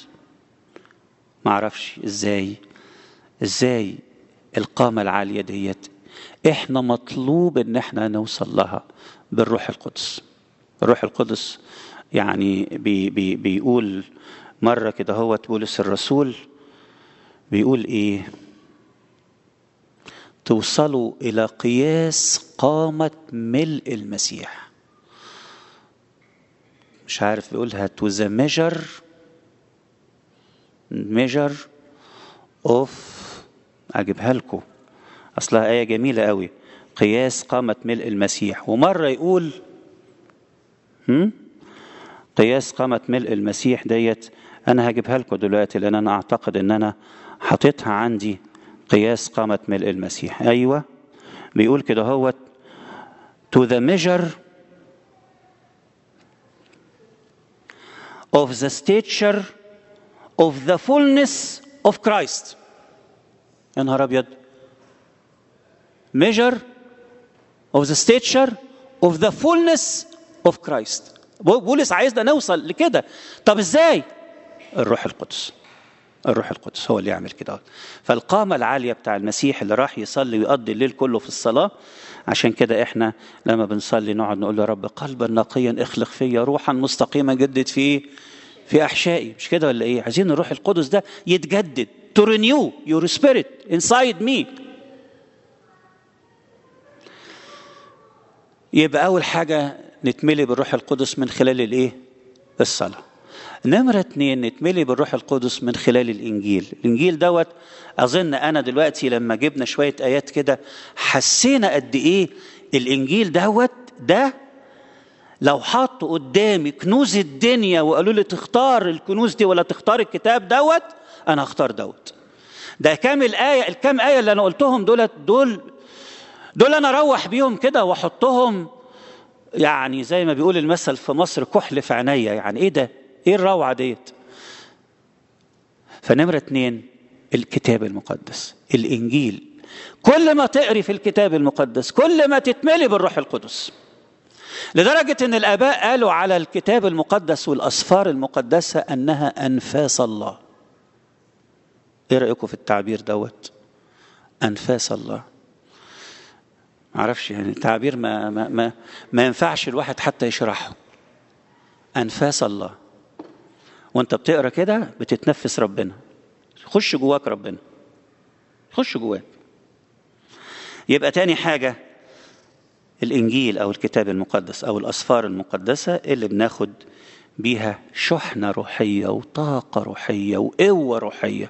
معرفش ازاي ازاي القامة العالية ديت احنا مطلوب ان احنا نوصل لها بالروح القدس الروح القدس يعني بي بي بيقول مرة كده هو بولس الرسول بيقول ايه توصلوا الى قياس قامة ملء المسيح مش عارف بيقولها to the measure measure of اجيبها لكم اصلها ايه جميله قوي قياس قامه ملء المسيح ومره يقول هم؟ قياس قامه ملء المسيح ديت انا هجيبها لكم دلوقتي لان انا اعتقد ان انا حاططها عندي قياس قامه ملء المسيح ايوه بيقول كده هو to the measure of the stature of the fullness of Christ يا نهار ابيض measure of the stature of the fullness of Christ بولس عايزنا نوصل لكده طب ازاي الروح القدس الروح القدس هو اللي يعمل كده فالقامة العالية بتاع المسيح اللي راح يصلي ويقضي الليل كله في الصلاة عشان كده احنا لما بنصلي نقعد نقول له رب قلبا نقيا اخلق فيا روحا مستقيما جدد في في احشائي مش كده ولا ايه عايزين الروح القدس ده يتجدد to renew your spirit inside me يبقى أول حاجة نتملي بالروح القدس من خلال الإيه؟ الصلاة. نمرة اتنين نتملي بالروح القدس من خلال الإنجيل. الإنجيل دوت أظن أنا دلوقتي لما جبنا شوية آيات كده حسينا قد إيه الإنجيل دوت ده لو حطوا قدامي كنوز الدنيا وقالوا لي تختار الكنوز دي ولا تختار الكتاب دوت انا اختار دوت ده كام الايه الكام ايه اللي انا قلتهم دولت دول دول انا اروح بيهم كده واحطهم يعني زي ما بيقول المثل في مصر كحل في عينيا يعني ايه ده ايه الروعه ديت فنمره اتنين الكتاب المقدس الانجيل كل ما تقري في الكتاب المقدس كل ما تتملي بالروح القدس لدرجة أن الآباء قالوا على الكتاب المقدس والأسفار المقدسة أنها أنفاس الله إيه رأيكم في التعبير دوت أنفاس الله معرفش يعني تعبير ما, ما, ما, ما ينفعش الواحد حتى يشرحه أنفاس الله وانت بتقرا كده بتتنفس ربنا خش جواك ربنا خش جواك يبقى تاني حاجة الإنجيل أو الكتاب المقدس أو الأسفار المقدسة اللي بناخد بيها شحنة روحية وطاقة روحية وقوة روحية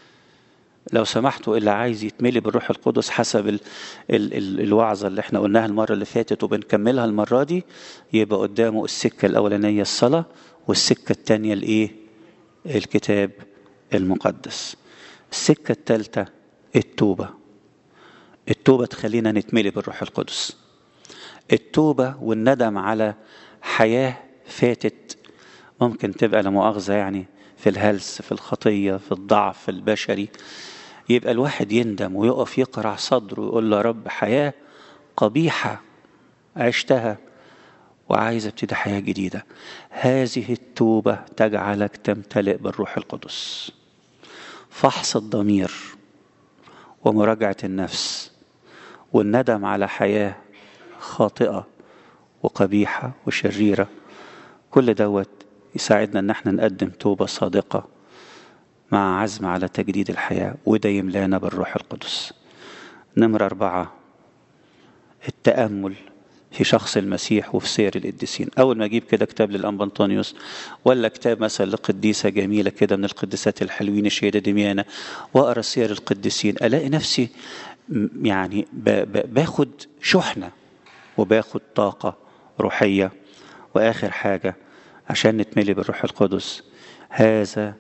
لو سمحتوا اللي عايز يتملي بالروح القدس حسب ال ال ال الوعظة اللي احنا قلناها المرة اللي فاتت وبنكملها المرة دي يبقى قدامه السكة الأولانية الصلاة والسكة الثانية الإيه؟ الكتاب المقدس السكة الثالثة التوبة التوبة تخلينا نتملي بالروح القدس التوبة والندم على حياة فاتت ممكن تبقى لا مؤاخذة يعني في الهلس في الخطية في الضعف البشري يبقى الواحد يندم ويقف يقرع صدره ويقول له يا رب حياة قبيحة عشتها وعايز ابتدي حياة جديدة هذه التوبة تجعلك تمتلئ بالروح القدس فحص الضمير ومراجعة النفس والندم على حياة خاطئة وقبيحة وشريرة كل دوت يساعدنا ان احنا نقدم توبة صادقة مع عزم على تجديد الحياة وده يملانا بالروح القدس نمرة أربعة التأمل في شخص المسيح وفي سير القديسين أول ما أجيب كده كتاب للأنبا أنطونيوس ولا كتاب مثلا لقديسة جميلة كده من القديسات الحلوين الشهيدة دميانة وأقرأ سير القديسين ألاقي نفسي يعني باخد شحنة وباخد طاقة روحية وآخر حاجة عشان نتملي بالروح القدس هذا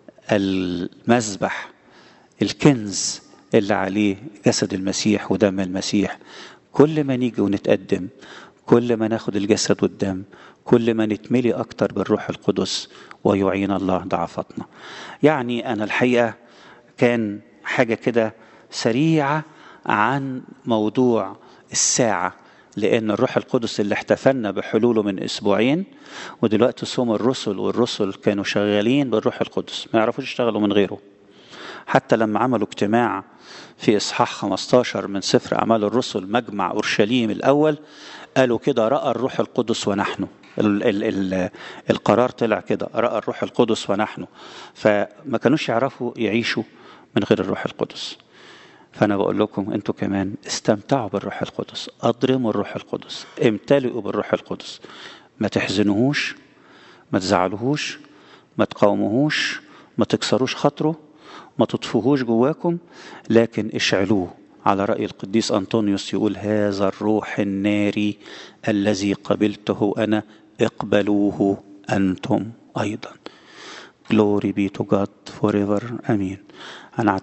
المذبح الكنز اللي عليه جسد المسيح ودم المسيح كل ما نيجي ونتقدم كل ما ناخد الجسد والدم كل ما نتملي أكتر بالروح القدس ويعين الله ضعفتنا يعني أنا الحقيقة كان حاجة كده سريعة عن موضوع الساعة لأن الروح القدس اللي احتفلنا بحلوله من أسبوعين ودلوقتي صوم الرسل والرسل كانوا شغالين بالروح القدس ما يعرفوش يشتغلوا من غيره حتى لما عملوا اجتماع في إصحاح 15 من سفر أعمال الرسل مجمع أورشليم الأول قالوا كده رأى الروح القدس ونحن ال ال ال القرار طلع كده رأى الروح القدس ونحن فما كانوش يعرفوا يعيشوا من غير الروح القدس فأنا بقول لكم أنتوا كمان استمتعوا بالروح القدس أضرموا الروح القدس امتلئوا بالروح القدس ما تحزنوهوش ما تزعلوهوش ما تقاوموهوش ما تكسروش خاطره ما تطفوهوش جواكم لكن اشعلوه على رأي القديس أنطونيوس يقول هذا الروح الناري الذي قبلته أنا اقبلوه أنتم أيضا Glory be to God forever. آمين. أنا